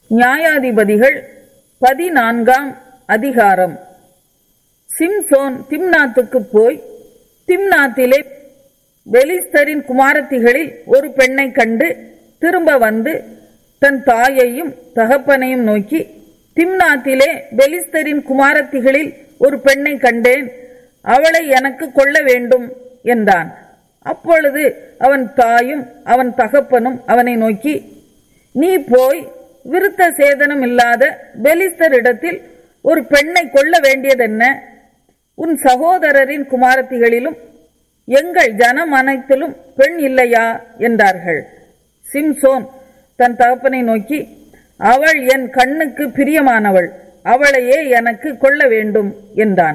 நியாயாதிபதிகள் பதினான்காம் அதிகாரம் சிம்சோன் திம்னாத்துக்கு போய் திம்னாத்திலே பெலிஸ்தரின் குமாரத்திகளில் ஒரு பெண்ணை கண்டு திரும்ப வந்து தன் தாயையும் தகப்பனையும் நோக்கி திம்னாத்திலே பெலிஸ்தரின் குமாரத்திகளில் ஒரு பெண்ணை கண்டேன் அவளை எனக்கு கொள்ள வேண்டும் என்றான் அப்பொழுது அவன் தாயும் அவன் தகப்பனும் அவனை நோக்கி நீ போய் விருத்த சேதனம் இல்லாத பெலிஸ்தரிடத்தில் ஒரு பெண்ணை கொள்ள வேண்டியதென்ன உன் சகோதரரின் குமாரத்திகளிலும் எங்கள் ஜனம் அனைத்திலும் பெண் இல்லையா என்றார்கள் சிம்சோன் தன் தகப்பனை நோக்கி அவள் என் கண்ணுக்கு பிரியமானவள் அவளையே எனக்கு கொள்ள வேண்டும் என்றான்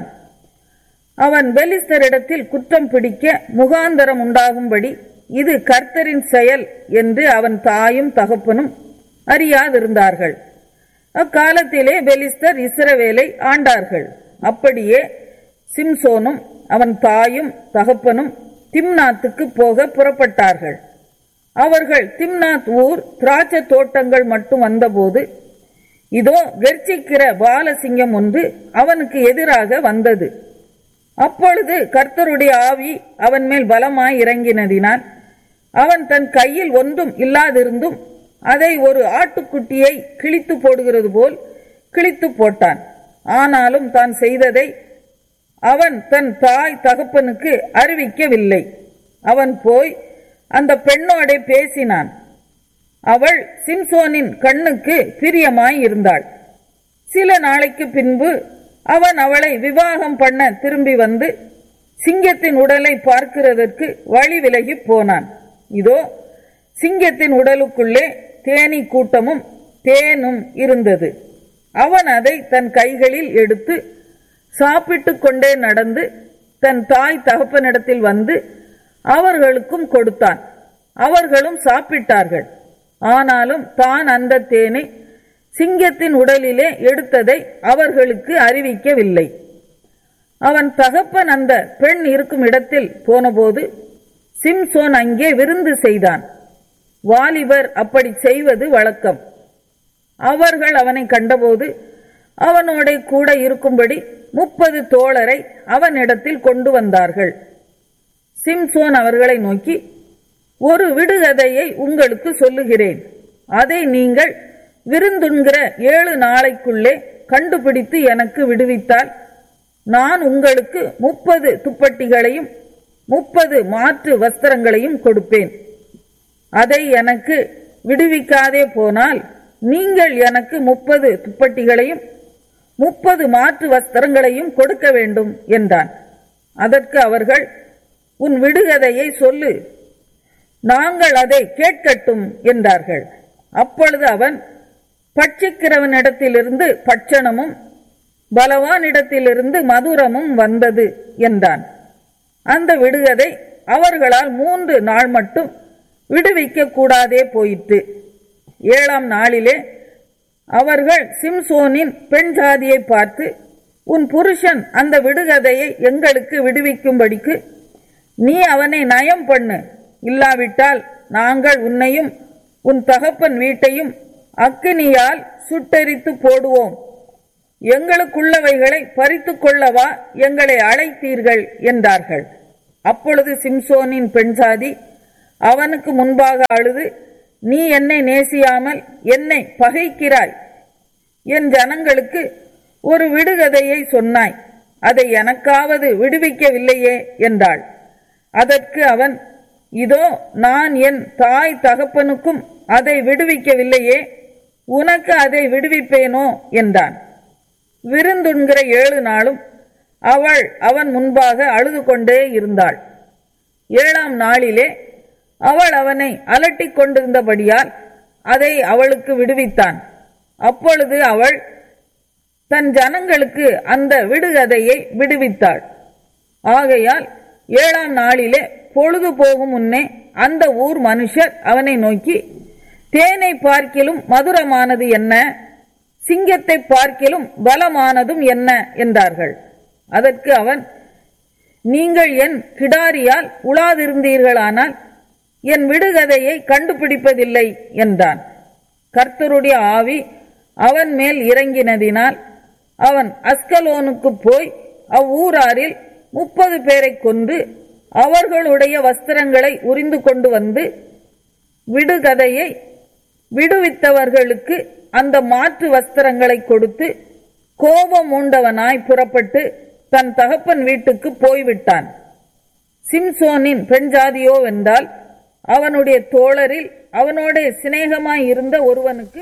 அவன் பெலிஸ்தரிடத்தில் குற்றம் பிடிக்க முகாந்தரம் உண்டாகும்படி இது கர்த்தரின் செயல் என்று அவன் தாயும் தகப்பனும் அறியாதிருந்தார்கள் அக்காலத்திலே பெலிஸ்தர் இஸ்ரவேலை ஆண்டார்கள் அப்படியே சிம்சோனும் அவன் தாயும் தகப்பனும் திம்னாத்துக்கு போக புறப்பட்டார்கள் அவர்கள் திம்னாத் ஊர் திராட்சை தோட்டங்கள் மட்டும் வந்தபோது இதோ கர்ச்சிக்கிற பாலசிங்கம் ஒன்று அவனுக்கு எதிராக வந்தது அப்பொழுது கர்த்தருடைய ஆவி அவன் மேல் பலமாய் இறங்கினதினால் அவன் தன் கையில் ஒன்றும் இல்லாதிருந்தும் அதை ஒரு ஆட்டுக்குட்டியை கிழித்து போடுகிறது போல் கிழித்து போட்டான் ஆனாலும் தான் செய்ததை அவன் தன் தாய் தகப்பனுக்கு அறிவிக்கவில்லை அவன் போய் அந்த பெண்ணோட பேசினான் அவள் சிம்சோனின் கண்ணுக்கு பிரியமாய் இருந்தாள் சில நாளைக்கு பின்பு அவன் அவளை விவாகம் பண்ண திரும்பி வந்து சிங்கத்தின் உடலை பார்க்கிறதற்கு வழி விலகி போனான் இதோ சிங்கத்தின் உடலுக்குள்ளே தேனி கூட்டமும் தேனும் இருந்தது அவன் அதை தன் கைகளில் எடுத்து சாப்பிட்டு கொண்டே நடந்து தன் தாய் தகப்பனிடத்தில் வந்து அவர்களுக்கும் கொடுத்தான் அவர்களும் சாப்பிட்டார்கள் ஆனாலும் தான் அந்த தேனை சிங்கத்தின் உடலிலே எடுத்ததை அவர்களுக்கு அறிவிக்கவில்லை அவன் தகப்பன் அந்த பெண் இருக்கும் இடத்தில் போனபோது சிம்சோன் அங்கே விருந்து செய்தான் வாலிபர் அப்படி செய்வது வழக்கம் அவர்கள் அவனை கண்டபோது அவனோட கூட இருக்கும்படி முப்பது தோழரை அவனிடத்தில் கொண்டு வந்தார்கள் சிம்சோன் அவர்களை நோக்கி ஒரு விடுகதையை உங்களுக்கு சொல்லுகிறேன் அதை நீங்கள் விருந்துண்கிற ஏழு நாளைக்குள்ளே கண்டுபிடித்து எனக்கு விடுவித்தால் நான் உங்களுக்கு முப்பது துப்பட்டிகளையும் முப்பது மாற்று வஸ்திரங்களையும் கொடுப்பேன் அதை எனக்கு விடுவிக்காதே போனால் நீங்கள் எனக்கு முப்பது துப்பட்டிகளையும் முப்பது மாற்று வஸ்திரங்களையும் கொடுக்க வேண்டும் என்றான் அதற்கு அவர்கள் உன் விடுகதையை சொல்லு நாங்கள் அதை கேட்கட்டும் என்றார்கள் அப்பொழுது அவன் பட்சிக்கிறவனிடத்திலிருந்து பட்சணமும் பலவானிடத்திலிருந்து மதுரமும் வந்தது என்றான் அந்த விடுகதை அவர்களால் மூன்று நாள் மட்டும் விடுவிக்க கூடாதே போயிற்று ஏழாம் நாளிலே அவர்கள் சிம்சோனின் பெண் ஜாதியை பார்த்து உன் புருஷன் அந்த விடுகதையை எங்களுக்கு விடுவிக்கும்படிக்கு நீ அவனை நயம் பண்ணு இல்லாவிட்டால் நாங்கள் உன்னையும் உன் தகப்பன் வீட்டையும் அக்கினியால் சுட்டெரித்து போடுவோம் எங்களுக்குள்ளவைகளை பறித்து கொள்ளவா எங்களை அழைத்தீர்கள் என்றார்கள் அப்பொழுது சிம்சோனின் பெண் சாதி அவனுக்கு முன்பாக அழுது நீ என்னை நேசியாமல் என்னை பகைக்கிறாய் என் ஜனங்களுக்கு ஒரு விடுகதையை சொன்னாய் அதை எனக்காவது விடுவிக்கவில்லையே என்றாள் அதற்கு அவன் இதோ நான் என் தாய் தகப்பனுக்கும் அதை விடுவிக்கவில்லையே உனக்கு அதை விடுவிப்பேனோ என்றான் விருந்துண்கிற ஏழு நாளும் அவள் அவன் முன்பாக அழுது கொண்டே இருந்தாள் ஏழாம் நாளிலே அவள் அவனை அலட்டிக் கொண்டிருந்தபடியால் அதை அவளுக்கு விடுவித்தான் அப்பொழுது அவள் தன் ஜனங்களுக்கு அந்த விடுகதையை விடுவித்தாள் ஆகையால் ஏழாம் நாளிலே பொழுது போகும் முன்னே அந்த ஊர் மனுஷர் அவனை நோக்கி தேனை பார்க்கிலும் மதுரமானது என்ன சிங்கத்தை பார்க்கிலும் பலமானதும் என்ன என்றார்கள் அதற்கு அவன் நீங்கள் என் கிடாரியால் உலாதிருந்தீர்களானால் என் விடுகதையை கண்டுபிடிப்பதில்லை என்றான் கர்த்தருடைய ஆவி அவன் மேல் இறங்கினதினால் அவன் அஸ்கலோனுக்கு போய் அவ்வூராரில் முப்பது பேரை கொன்று அவர்களுடைய வஸ்திரங்களை உரிந்து கொண்டு வந்து விடுகதையை விடுவித்தவர்களுக்கு அந்த மாற்று வஸ்திரங்களை கொடுத்து கோபம் மூண்டவனாய் புறப்பட்டு தன் தகப்பன் வீட்டுக்கு போய்விட்டான் சிம்சோனின் பெண் ஜாதியோ வென்றால் அவனுடைய தோழரில் அவனோட சிநேகமாய் இருந்த ஒருவனுக்கு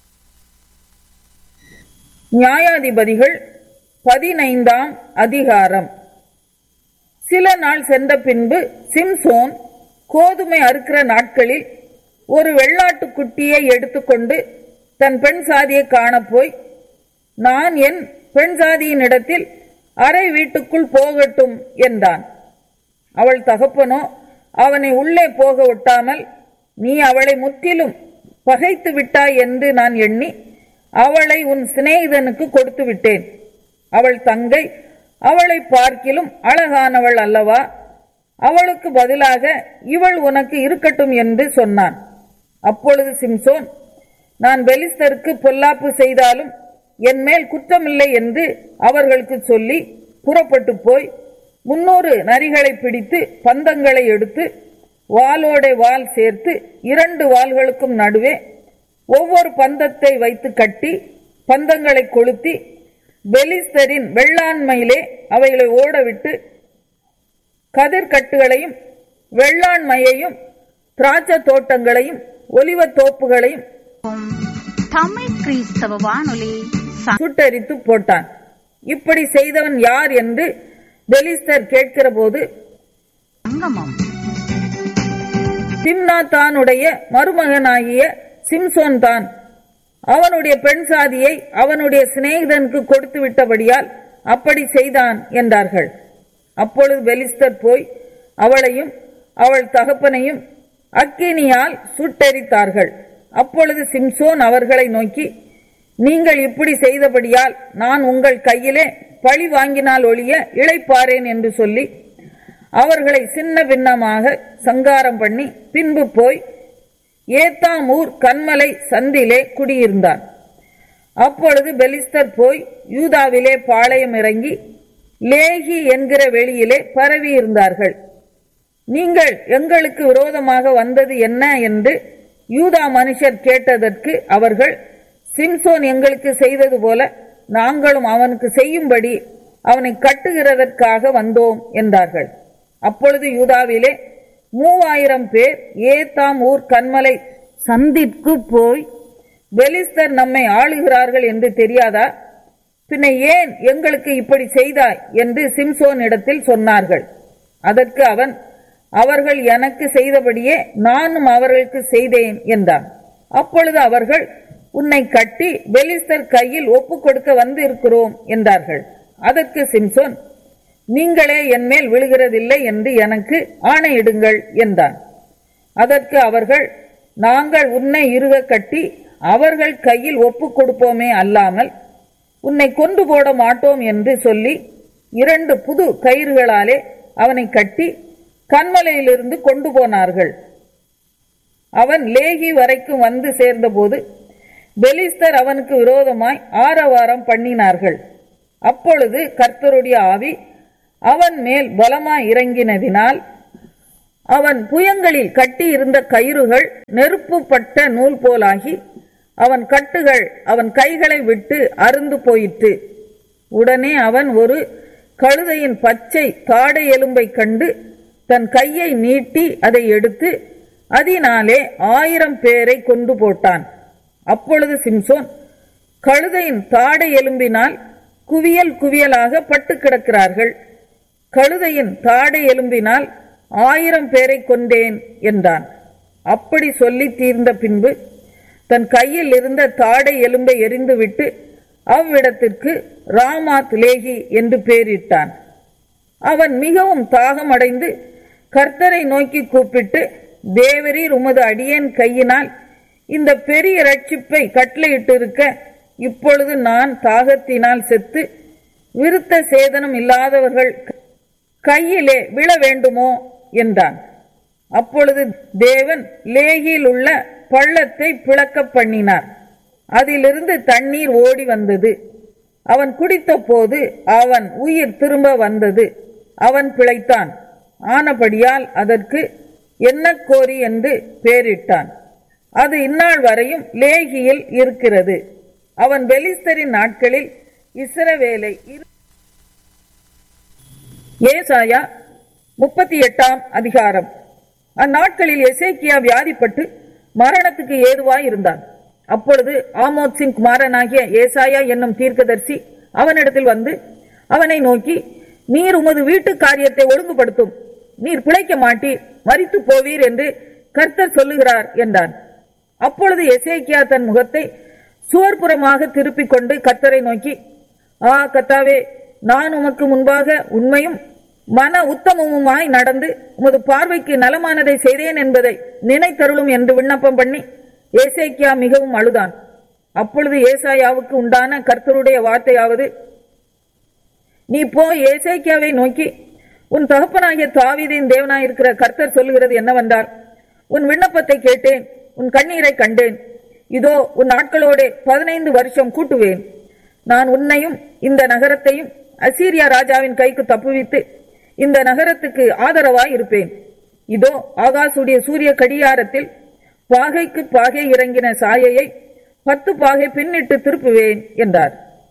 நியாயாதிபதிகள் பதினைந்தாம் அதிகாரம் சில நாள் சென்ற பின்பு சிம்சோன் கோதுமை அறுக்கிற நாட்களில் ஒரு வெள்ளாட்டு குட்டியை எடுத்துக்கொண்டு தன் பெண் சாதியை காணப்போய் நான் என் பெண் சாதியின் இடத்தில் அறை வீட்டுக்குள் போகட்டும் என்றான் அவள் தகப்பனோ அவனை உள்ளே போக ஒட்டாமல் நீ அவளை முற்றிலும் பகைத்து விட்டாய் என்று நான் எண்ணி அவளை உன் சிநேகிதனுக்கு கொடுத்து விட்டேன் அவள் தங்கை அவளை பார்க்கிலும் அழகானவள் அல்லவா அவளுக்கு பதிலாக இவள் உனக்கு இருக்கட்டும் என்று சொன்னான் அப்பொழுது சிம்சோன் நான் பெலிஸ்தருக்கு பொல்லாப்பு செய்தாலும் என் மேல் குற்றமில்லை என்று அவர்களுக்கு சொல்லி புறப்பட்டு போய் முன்னூறு நரிகளை பிடித்து பந்தங்களை எடுத்து வாளோட வால் சேர்த்து இரண்டு வாள்களுக்கும் நடுவே ஒவ்வொரு பந்தத்தை வைத்து கட்டி பந்தங்களை கொளுத்தி பெலிஸ்தரின் வெள்ளாண்மையிலே அவைகளை ஓடவிட்டு கதிர்கட்டுகளையும் வெள்ளாண்மையையும் திராட்சை தோட்டங்களையும் ஒலிவத் தோப்புகளையும் தமிழ் கிறிஸ்தவ வானொலி சுட்டரித்து போட்டான் இப்படி செய்தவன் யார் என்று பெலிஸ்தர் கேட்கிற போது சங்கமம் திம்னாத்தானுடைய மருமகனாகிய சிம்சோன் தான் அவனுடைய பெண் சாதியை அவனுடைய சிநேகிதனுக்கு கொடுத்து விட்டபடியால் அப்படி செய்தான் என்றார்கள் அப்பொழுது பெலிஸ்தர் போய் அவளையும் அவள் தகப்பனையும் அக்கினியால் சுட்டெரித்தார்கள் அப்பொழுது சிம்சோன் அவர்களை நோக்கி நீங்கள் இப்படி செய்தபடியால் நான் உங்கள் கையிலே பழி வாங்கினால் ஒழிய இளைப்பாறேன் என்று சொல்லி அவர்களை சின்ன பின்னமாக சங்காரம் பண்ணி பின்பு போய் ஏத்தாம் ஊர் கண்மலை சந்திலே குடியிருந்தான் அப்பொழுது பெலிஸ்தர் போய் யூதாவிலே பாளையம் இறங்கி லேகி என்கிற வெளியிலே பரவி இருந்தார்கள் நீங்கள் எங்களுக்கு விரோதமாக வந்தது என்ன என்று யூதா மனுஷர் கேட்டதற்கு அவர்கள் சிம்சோன் எங்களுக்கு செய்தது போல நாங்களும் அவனுக்கு செய்யும்படி அவனை கட்டுகிறதற்காக வந்தோம் என்றார்கள் அப்பொழுது யூதாவிலே மூவாயிரம் பேர் ஏத்தாம் ஊர் கண்மலை சந்திற்கு போய் பெலிஸ்தர் நம்மை ஆளுகிறார்கள் என்று தெரியாதா பின்ன ஏன் எங்களுக்கு இப்படி செய்தாய் என்று சிம்சோன் இடத்தில் சொன்னார்கள் அதற்கு அவன் அவர்கள் எனக்கு செய்தபடியே நானும் அவர்களுக்கு செய்தேன் என்றான் அப்பொழுது அவர்கள் உன்னை கட்டி பெலிஸ்தர் கையில் ஒப்பு கொடுக்க வந்து இருக்கிறோம் என்றார்கள் அதற்கு சிம்சோன் நீங்களே என் மேல் விழுகிறதில்லை என்று எனக்கு ஆணையிடுங்கள் என்றான் அதற்கு அவர்கள் நாங்கள் உன்னை இறுக கட்டி அவர்கள் கையில் ஒப்பு கொடுப்போமே அல்லாமல் உன்னை கொண்டு போட மாட்டோம் என்று சொல்லி இரண்டு புது கயிறுகளாலே அவனை கட்டி கண்மலையிலிருந்து கொண்டு போனார்கள் அவன் லேகி வரைக்கும் வந்து சேர்ந்தபோது பெலிஸ்தர் அவனுக்கு விரோதமாய் ஆரவாரம் பண்ணினார்கள் அப்பொழுது கர்த்தருடைய ஆவி அவன் மேல் பலமாய் இறங்கினதினால் அவன் புயங்களில் கட்டியிருந்த கயிறுகள் நெருப்புப்பட்ட நூல் போலாகி அவன் கட்டுகள் அவன் கைகளை விட்டு அருந்து போயிற்று உடனே அவன் ஒரு கழுதையின் பச்சை தாடை எலும்பை கண்டு தன் கையை நீட்டி அதை எடுத்து அதனாலே ஆயிரம் பேரை கொண்டு போட்டான் அப்பொழுது சிம்சோன் கழுதையின் தாடை எலும்பினால் குவியல் குவியலாக பட்டு கிடக்கிறார்கள் கழுதையின் தாடை எலும்பினால் ஆயிரம் பேரை கொண்டேன் என்றான் அப்படி சொல்லி தீர்ந்த பின்பு தன் கையில் இருந்த தாடை எலும்பை எறிந்துவிட்டு அவ்விடத்திற்கு ராமாத் லேகி என்று பெயரிட்டான் அவன் மிகவும் தாகமடைந்து கர்த்தரை நோக்கி கூப்பிட்டு தேவரீர் உமது அடியேன் கையினால் இந்த பெரிய ரட்சிப்பை கட்டளையிட்டிருக்க இப்பொழுது நான் தாகத்தினால் செத்து விருத்த சேதனம் இல்லாதவர்கள் கையிலே விழ வேண்டுமோ என்றான் அப்பொழுது தேவன் லேகியில் உள்ள பள்ளத்தை பிளக்க பண்ணினார் அதிலிருந்து தண்ணீர் ஓடி வந்தது அவன் குடித்த போது அவன் உயிர் திரும்ப வந்தது அவன் பிழைத்தான் ஆனபடியால் அதற்கு எண்ணக்கோரி என்று பெயரிட்டான் அது இந்நாள் வரையும் லேகியில் இருக்கிறது அவன் பெலிஸ்தரின் நாட்களில் இஸ்ரவேலை இரு- ஏசாயா முப்பத்தி எட்டாம் அதிகாரம் அந்நாட்களில் எசேக்கியா வியாதிப்பட்டு மரணத்துக்கு ஏதுவாய் இருந்தான் அப்பொழுது ஆமோத்சின் குமாரனாகிய ஏசாயா என்னும் தீர்க்கதரிசி அவனிடத்தில் வந்து அவனை நோக்கி நீர் உமது வீட்டு காரியத்தை ஒழுங்குபடுத்தும் நீர் பிழைக்க மாட்டீர் மரித்து போவீர் என்று கர்த்தர் சொல்லுகிறார் என்றான் அப்பொழுது எசேக்கியா தன் முகத்தை சுவர்புறமாக திருப்பிக் கொண்டு கர்த்தரை நோக்கி ஆ கத்தாவே நான் உமக்கு முன்பாக உண்மையும் மன உத்தமமுமாய் நடந்து உமது பார்வைக்கு நலமானதை செய்தேன் என்பதை நினைத்தருளும் என்று விண்ணப்பம் பண்ணி ஏசேக்கியா மிகவும் அழுதான் அப்பொழுது ஏசாயாவுக்கு உண்டான கர்த்தருடைய வார்த்தையாவது நீ போய் ஏசேக்கியாவை நோக்கி உன் தகப்பனாகிய தாவீதின் தேவனாயிருக்கிற கர்த்தர் சொல்லுகிறது என்னவென்றால் உன் விண்ணப்பத்தை கேட்டேன் உன் கண்ணீரை கண்டேன் இதோ உன் நாட்களோடே பதினைந்து வருஷம் கூட்டுவேன் நான் உன்னையும் இந்த நகரத்தையும் அசீரியா ராஜாவின் கைக்கு தப்புவித்து இந்த நகரத்துக்கு ஆதரவாய் இருப்பேன் இதோ ஆகாசுடைய சூரிய கடியாரத்தில் பாகைக்கு பாகை இறங்கின சாயையை பத்து பாகை பின்னிட்டு திருப்புவேன் என்றார்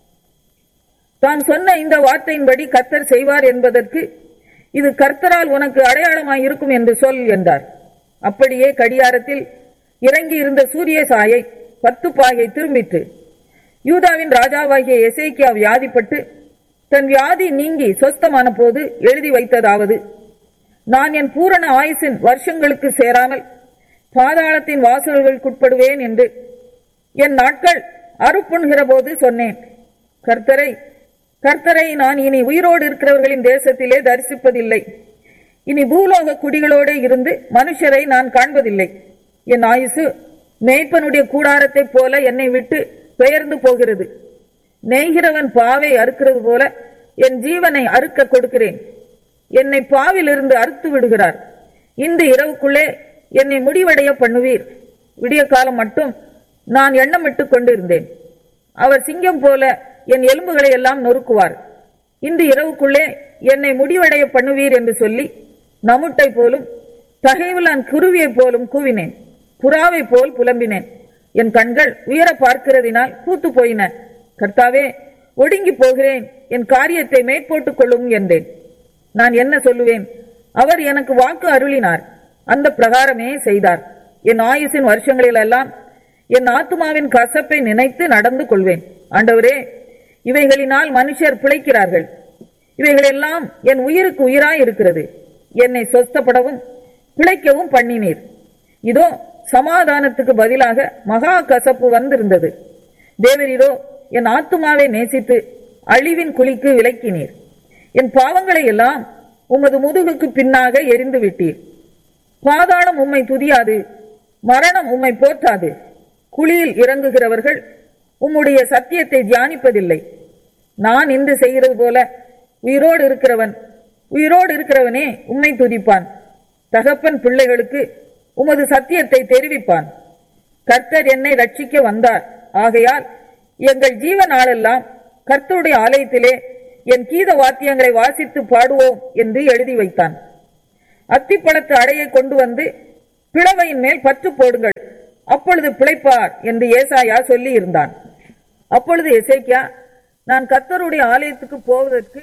தான் சொன்ன இந்த வார்த்தையின்படி கர்த்தர் செய்வார் என்பதற்கு இது கர்த்தரால் உனக்கு அடையாளமாய் இருக்கும் என்று சொல் என்றார் அப்படியே கடியாரத்தில் இறங்கி இருந்த சூரிய சாயை பத்து பாகை திரும்பிற்று யூதாவின் ராஜாவாகிய எசேக்கியா வியாதிப்பட்டு தன் வியாதி நீங்கி சொஸ்தமான போது எழுதி வைத்ததாவது நான் என் பூரண ஆயுசின் வருஷங்களுக்கு சேராமல் பாதாளத்தின் வாசல்களுக்குட்படுவேன் என்று என் நாட்கள் அறுப்புண்கிற போது சொன்னேன் கர்த்தரை கர்த்தரை நான் இனி உயிரோடு இருக்கிறவர்களின் தேசத்திலே தரிசிப்பதில்லை இனி பூலோக குடிகளோடு இருந்து மனுஷரை நான் காண்பதில்லை என் ஆயுசு மேய்ப்பனுடைய கூடாரத்தைப் போல என்னை விட்டு பெயர்ந்து போகிறது நெய்கிறவன் பாவை அறுக்கிறது போல என் ஜீவனை அறுக்க கொடுக்கிறேன் என்னை பாவிலிருந்து அறுத்து விடுகிறார் இந்த இரவுக்குள்ளே என்னை முடிவடைய பண்ணுவீர் விடிய காலம் மட்டும் நான் எண்ணமிட்டுக் கொண்டிருந்தேன் அவர் சிங்கம் போல என் எலும்புகளை எல்லாம் நொறுக்குவார் இந்த இரவுக்குள்ளே என்னை முடிவடைய பண்ணுவீர் என்று சொல்லி நமுட்டை போலும் தகைவிலான் குருவியைப் போலும் கூவினேன் புறாவை போல் புலம்பினேன் என் கண்கள் உயர பார்க்கிறதினால் பூத்து போயின கர்த்தாவே ஒடுங்கி போகிறேன் என் காரியத்தை மேற்போட்டுக் கொள்ளும் என்றேன் நான் என்ன சொல்லுவேன் அவர் எனக்கு வாக்கு அருளினார் அந்த பிரகாரமே செய்தார் என் ஆயுசின் வருஷங்களிலெல்லாம் என் ஆத்துமாவின் கசப்பை நினைத்து நடந்து கொள்வேன் ஆண்டவரே இவைகளினால் மனுஷர் பிழைக்கிறார்கள் இவைகளெல்லாம் என் உயிருக்கு உயிராய் இருக்கிறது என்னை சொஸ்தப்படவும் பிழைக்கவும் பண்ணினீர் இதோ சமாதானத்துக்கு பதிலாக மகா கசப்பு வந்திருந்தது தேவரீரோ என் ஆத்துமாவை நேசித்து அழிவின் குழிக்கு விலக்கினீர் என் பாவங்களை எல்லாம் உமது முதுகுக்கு பின்னாக எரிந்து விட்டீர் பாதாளம் உம்மை துதியாது மரணம் உம்மை போற்றாது குழியில் இறங்குகிறவர்கள் உம்முடைய சத்தியத்தை தியானிப்பதில்லை நான் இன்று செய்கிறது போல உயிரோடு இருக்கிறவன் உயிரோடு இருக்கிறவனே உம்மை துதிப்பான் தகப்பன் பிள்ளைகளுக்கு உமது சத்தியத்தை தெரிவிப்பான் கர்த்தர் என்னை ரட்சிக்க வந்தார் ஆகையால் எங்கள் ஜீவ நாளெல்லாம் கர்த்தருடைய ஆலயத்திலே என் கீத வாத்தியங்களை வாசித்து பாடுவோம் என்று எழுதி வைத்தான் அத்திப்பழத்து அடையை கொண்டு வந்து பிளவையின் மேல் பற்று போடுங்கள் அப்பொழுது பிழைப்பார் என்று ஏசாயா சொல்லி இருந்தான் அப்பொழுது எசேக்கியா நான் கர்த்தருடைய ஆலயத்துக்கு போவதற்கு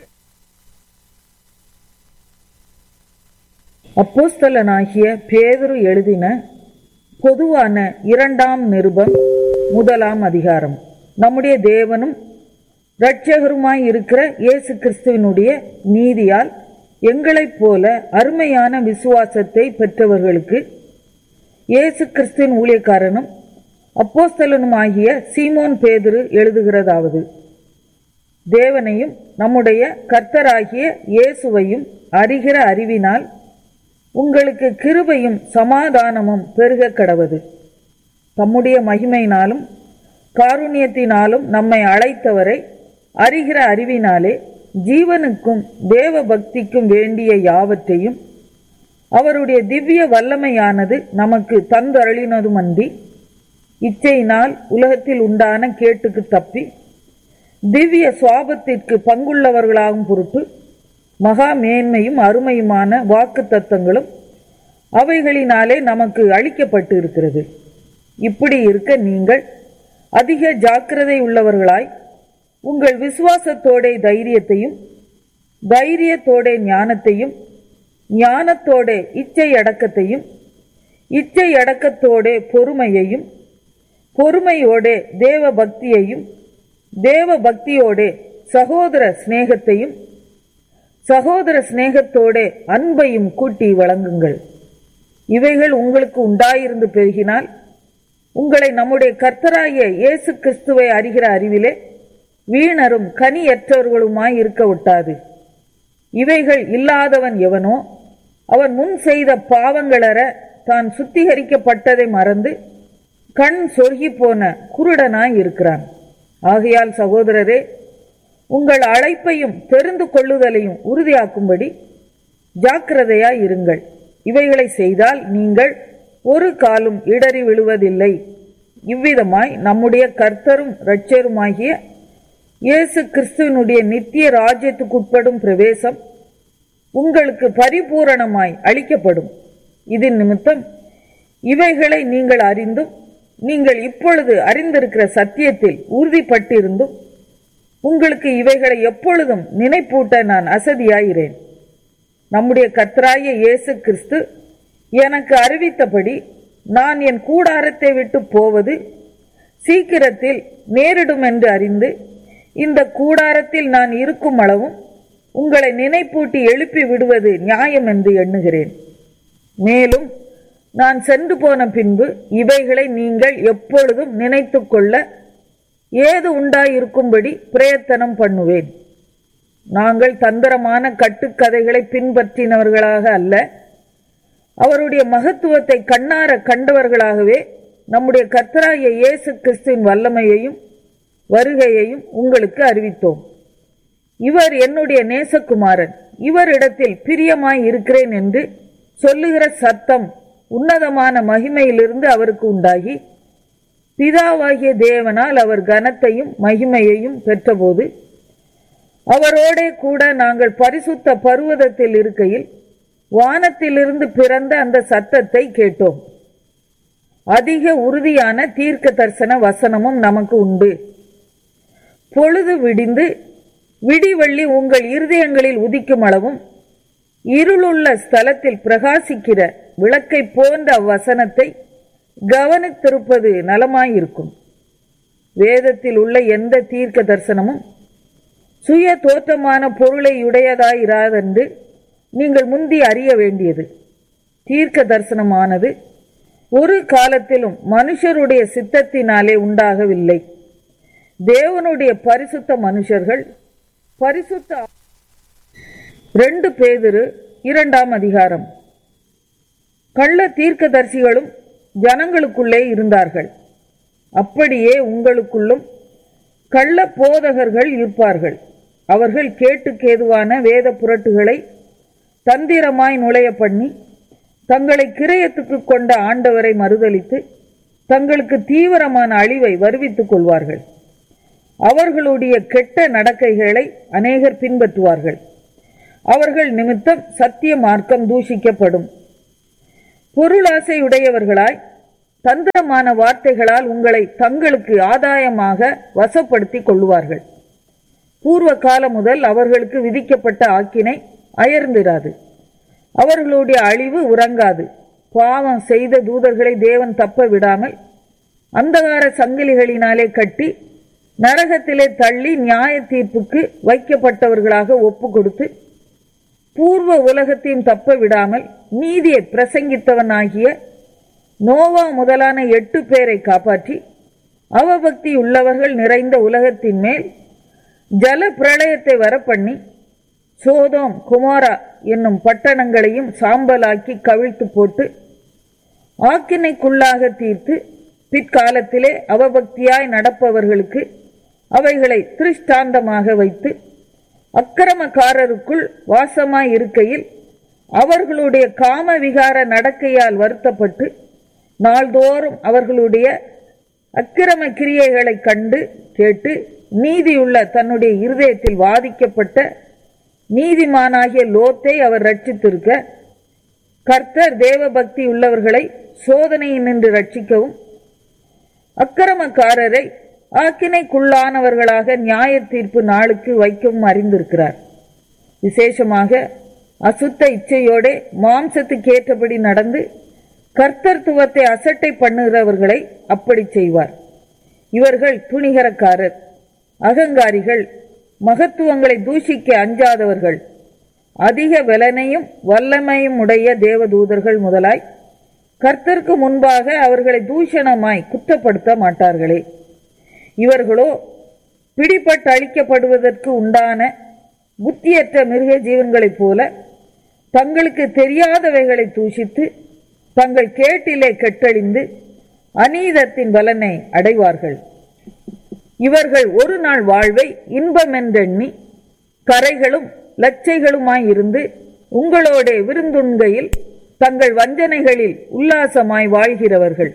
அப்போஸ்தலனாகிய பேதுரு எழுதின பொதுவான இரண்டாம் நிருபம் முதலாம் அதிகாரம் நம்முடைய தேவனும் இரட்சகருமாய் இருக்கிற இயேசு கிறிஸ்துவினுடைய நீதியால் எங்களைப் போல அருமையான விசுவாசத்தை பெற்றவர்களுக்கு இயேசு கிறிஸ்துவின் ஊழியக்காரனும் அப்போஸ்தலனுமாகிய சீமோன் பேதுரு எழுதுகிறதாவது தேவனையும் நம்முடைய கர்த்தராகிய இயேசுவையும் அறிகிற அறிவினால் உங்களுக்கு கிருபையும் சமாதானமும் பெருக கடவது தம்முடைய மகிமையினாலும் காருண்யத்தினாலும் நம்மை அழைத்தவரை அறிகிற அறிவினாலே ஜீவனுக்கும் தேவ பக்திக்கும் வேண்டிய யாவற்றையும் அவருடைய திவ்ய வல்லமையானது நமக்கு தந்தருளினதுமன்றி இச்சையினால் உலகத்தில் உண்டான கேட்டுக்கு தப்பி திவ்ய சுவாபத்திற்கு பங்குள்ளவர்களாகும் பொருட்டு மகா மேன்மையும் அருமையுமான வாக்கு தத்தங்களும் அவைகளினாலே நமக்கு அளிக்கப்பட்டு இருக்கிறது இப்படி இருக்க நீங்கள் அதிக ஜாக்கிரதை உள்ளவர்களாய் உங்கள் விசுவாசத்தோட தைரியத்தையும் தைரியத்தோட ஞானத்தையும் ஞானத்தோட இச்சை அடக்கத்தையும் இச்சை அடக்கத்தோட பொறுமையையும் பொறுமையோட தேவ பக்தியையும் தேவ பக்தியோட சகோதர சிநேகத்தையும் சகோதர சிநேகத்தோட அன்பையும் கூட்டி வழங்குங்கள் இவைகள் உங்களுக்கு உண்டாயிருந்து பெருகினால் உங்களை நம்முடைய கர்த்தராகிய இயேசு கிறிஸ்துவை அறிகிற அறிவிலே வீணரும் கனியற்றவர்களுமாய் இருக்க ஒட்டாது இவைகள் இல்லாதவன் எவனோ அவன் முன் செய்த பாவங்களற தான் சுத்திகரிக்கப்பட்டதை மறந்து கண் சொருகி போன குருடனாய் இருக்கிறான் ஆகையால் சகோதரரே உங்கள் அழைப்பையும் தெரிந்து கொள்ளுதலையும் உறுதியாக்கும்படி ஜாக்கிரதையாய் இருங்கள் இவைகளை செய்தால் நீங்கள் ஒரு காலும் இடறி விழுவதில்லை இவ்விதமாய் நம்முடைய கர்த்தரும் இரட்சருமாகிய இயேசு கிறிஸ்துவனுடைய நித்திய ராஜ்யத்துக்குட்படும் பிரவேசம் உங்களுக்கு பரிபூரணமாய் அளிக்கப்படும் இதன் நிமித்தம் இவைகளை நீங்கள் அறிந்தும் நீங்கள் இப்பொழுது அறிந்திருக்கிற சத்தியத்தில் உறுதிப்பட்டிருந்தும் உங்களுக்கு இவைகளை எப்பொழுதும் நினைப்பூட்ட நான் அசதியாகிறேன் நம்முடைய கர்த்தராய இயேசு கிறிஸ்து எனக்கு அறிவித்தபடி நான் என் கூடாரத்தை விட்டு போவது சீக்கிரத்தில் நேரிடும் என்று அறிந்து இந்த கூடாரத்தில் நான் இருக்கும் அளவும் உங்களை நினைப்பூட்டி எழுப்பி விடுவது நியாயம் என்று எண்ணுகிறேன் மேலும் நான் சென்று போன பின்பு இவைகளை நீங்கள் எப்பொழுதும் நினைத்துக் கொள்ள ஏது உண்டாயிருக்கும்படி பிரயத்தனம் பண்ணுவேன் நாங்கள் தந்திரமான கட்டுக்கதைகளை பின்பற்றினவர்களாக அல்ல அவருடைய மகத்துவத்தை கண்ணார கண்டவர்களாகவே நம்முடைய கர்த்தராகிய இயேசு கிறிஸ்துவின் வல்லமையையும் வருகையையும் உங்களுக்கு அறிவித்தோம் இவர் என்னுடைய நேசகுமாரன் இவரிடத்தில் பிரியமாய் இருக்கிறேன் என்று சொல்லுகிற சத்தம் உன்னதமான மகிமையிலிருந்து அவருக்கு உண்டாகி பிதாவாகிய தேவனால் அவர் கனத்தையும் மகிமையையும் பெற்றபோது அவரோடே கூட நாங்கள் பரிசுத்த பருவதத்தில் இருக்கையில் வானத்திலிருந்து பிறந்த அந்த சத்தத்தை கேட்டோம் அதிக உறுதியான தீர்க்க தரிசன வசனமும் நமக்கு உண்டு பொழுது விடிந்து விடிவள்ளி உங்கள் இருதயங்களில் உதிக்கும் அளவும் இருளுள்ள ஸ்தலத்தில் பிரகாசிக்கிற விளக்கை போன்ற அவ்வசனத்தை கவனித்திருப்பது நலமாயிருக்கும் வேதத்தில் உள்ள எந்த தீர்க்க தரிசனமும் சுய தோற்றமான பொருளை உடையதாயிராதென்று நீங்கள் முந்தி அறிய வேண்டியது தீர்க்க தரிசனமானது ஒரு காலத்திலும் மனுஷருடைய சித்தத்தினாலே உண்டாகவில்லை தேவனுடைய பரிசுத்த மனுஷர்கள் பரிசுத்த ரெண்டு பேதிரு இரண்டாம் அதிகாரம் கள்ள தீர்க்கதரிசிகளும் ஜனங்களுக்குள்ளே இருந்தார்கள் அப்படியே உங்களுக்குள்ளும் கள்ள போதகர்கள் இருப்பார்கள் அவர்கள் கேட்டுக்கேதுவான வேத புரட்டுகளை தந்திரமாய் நுழைய பண்ணி தங்களை கிரயத்துக்கு கொண்ட ஆண்டவரை மறுதலித்து தங்களுக்கு தீவிரமான அழிவை வருவித்துக் கொள்வார்கள் அவர்களுடைய கெட்ட நடக்கைகளை அநேகர் பின்பற்றுவார்கள் அவர்கள் நிமித்தம் சத்திய மார்க்கம் தூஷிக்கப்படும் பொருளாசையுடையவர்களாய் தந்திரமான வார்த்தைகளால் உங்களை தங்களுக்கு ஆதாயமாக வசப்படுத்திக் கொள்ளுவார்கள் பூர்வ காலம் முதல் அவர்களுக்கு விதிக்கப்பட்ட ஆக்கினை அயர்ந்திராது அவர்களுடைய அழிவு உறங்காது பாவம் செய்த தூதர்களை தேவன் தப்ப விடாமல் அந்தகார சங்கிலிகளினாலே கட்டி நரகத்திலே தள்ளி நியாய தீர்ப்புக்கு வைக்கப்பட்டவர்களாக ஒப்பு கொடுத்து பூர்வ உலகத்தையும் தப்ப விடாமல் நீதியை பிரசங்கித்தவனாகிய நோவா முதலான எட்டு பேரை காப்பாற்றி அவபக்தி உள்ளவர்கள் நிறைந்த உலகத்தின் மேல் ஜல பிரளயத்தை வரப்பண்ணி சோதோம் குமாரா என்னும் பட்டணங்களையும் சாம்பலாக்கி கவிழ்த்து போட்டு ஆக்கினைக்குள்ளாக தீர்த்து பிற்காலத்திலே அவபக்தியாய் நடப்பவர்களுக்கு அவைகளை திருஷ்டாந்தமாக வைத்து அக்கிரமக்காரருக்குள் வாசமாய் இருக்கையில் அவர்களுடைய காம விகார நடக்கையால் வருத்தப்பட்டு நாள்தோறும் அவர்களுடைய அக்கிரம கிரியைகளை கண்டு கேட்டு நீதியுள்ள தன்னுடைய இருதயத்தில் வாதிக்கப்பட்ட நீதிமானாகிய லோத்தை அவர் ரட்சித்திருக்க கர்த்தர் தேவ பக்தி உள்ளவர்களை சோதனையில் நின்று ரட்சிக்கவும் அக்கிரமக்காரரை ஆக்கினைக்குள்ளானவர்களாக நியாய தீர்ப்பு நாளுக்கு வைக்கவும் அறிந்திருக்கிறார் விசேஷமாக அசுத்த இச்சையோடே மாம்சத்துக்கு ஏற்றபடி நடந்து கர்த்தர்த்துவத்தை அசட்டை பண்ணுகிறவர்களை அப்படி செய்வார் இவர்கள் துணிகரக்காரர் அகங்காரிகள் மகத்துவங்களை தூஷிக்க அஞ்சாதவர்கள் அதிக பலனையும் வல்லமையும் உடைய தேவதூதர்கள் முதலாய் கர்த்தருக்கு முன்பாக அவர்களை தூஷணமாய் குற்றப்படுத்த மாட்டார்களே இவர்களோ பிடிபட்டு அழிக்கப்படுவதற்கு உண்டான புத்தியற்ற மிருக ஜீவன்களைப் போல தங்களுக்கு தெரியாதவைகளை தூஷித்து தங்கள் கேட்டிலே கெட்டழிந்து அநீதத்தின் பலனை அடைவார்கள் இவர்கள் ஒரு நாள் வாழ்வை இன்பமென்றெண்ணி கரைகளும் லச்சைகளுமாயிருந்து உங்களோட விருந்துண்கையில் தங்கள் வஞ்சனைகளில் உல்லாசமாய் வாழ்கிறவர்கள்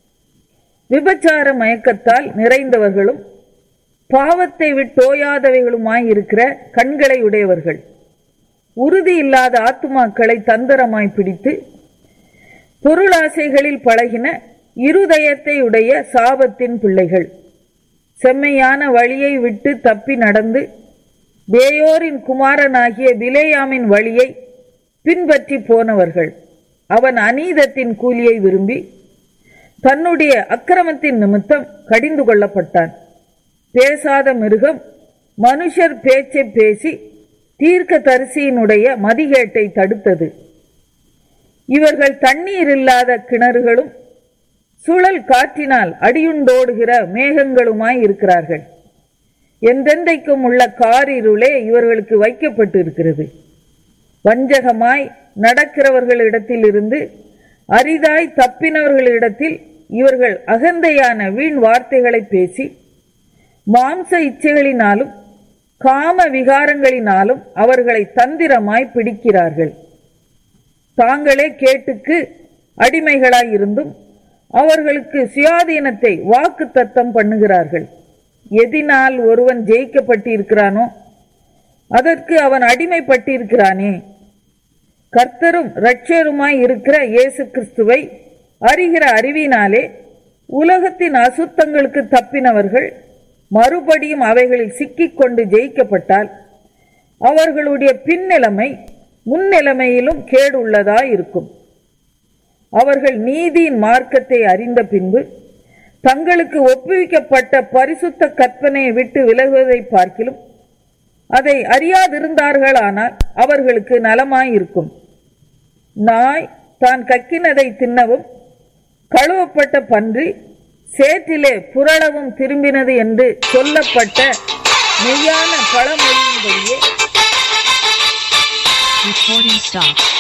விபச்சார மயக்கத்தால் நிறைந்தவர்களும் பாவத்தை விட்டோயாதவைகளுமாயிருக்கிற கண்களை உடையவர்கள் உறுதி இல்லாத ஆத்துமாக்களை தந்திரமாய் பிடித்து பொருளாசைகளில் பழகின இருதயத்தை உடைய சாபத்தின் பிள்ளைகள் செம்மையான வழியை விட்டு தப்பி நடந்து பேயோரின் குமாரனாகிய பிலேயாமின் வழியை பின்பற்றி போனவர்கள் அவன் அநீதத்தின் கூலியை விரும்பி தன்னுடைய அக்கிரமத்தின் நிமித்தம் கடிந்து கொள்ளப்பட்டான் பேசாத மிருகம் மனுஷர் பேச்சை பேசி தீர்க்க தரிசியினுடைய மதிகேட்டை தடுத்தது இவர்கள் தண்ணீர் இல்லாத கிணறுகளும் சுழல் காற்றினால் அடியுண்டோடுகிற மேகங்களுமாய் இருக்கிறார்கள் எந்தெந்தைக்கும் உள்ள காரிருளே இவர்களுக்கு வைக்கப்பட்டு இருக்கிறது வஞ்சகமாய் நடக்கிறவர்களிடத்தில் இருந்து அரிதாய் தப்பினவர்களிடத்தில் இவர்கள் அகந்தையான வீண் வார்த்தைகளை பேசி மாம்ச இச்சைகளினாலும் காம விகாரங்களினாலும் அவர்களை தந்திரமாய் பிடிக்கிறார்கள் தாங்களே கேட்டுக்கு அடிமைகளாயிருந்தும் அவர்களுக்கு சுயாதீனத்தை வாக்கு தத்தம் பண்ணுகிறார்கள் எதினால் ஒருவன் ஜெயிக்கப்பட்டிருக்கிறானோ அதற்கு அவன் அடிமைப்பட்டிருக்கிறானே கர்த்தரும் இரட்சருமாய் இருக்கிற இயேசு கிறிஸ்துவை அறிகிற அறிவினாலே உலகத்தின் அசுத்தங்களுக்கு தப்பினவர்கள் மறுபடியும் அவைகளில் சிக்கிக்கொண்டு ஜெயிக்கப்பட்டால் அவர்களுடைய பின்னிலைமை முன்னிலைமையிலும் கேடுள்ளதா இருக்கும் அவர்கள் நீதியின் மார்க்கத்தை அறிந்த பின்பு தங்களுக்கு ஒப்புவிக்கப்பட்ட பரிசுத்த கற்பனையை விட்டு விலகுவதை பார்க்கிலும் அதை அறியாதிருந்தார்களானால் அவர்களுக்கு நலமாயிருக்கும் நாய் தான் கக்கினதை தின்னவும் கழுவப்பட்ட பன்றி சேற்றிலே புரளவும் திரும்பினது என்று சொல்லப்பட்ட மெய்யான பழமொழியின்படியே Recording stopped.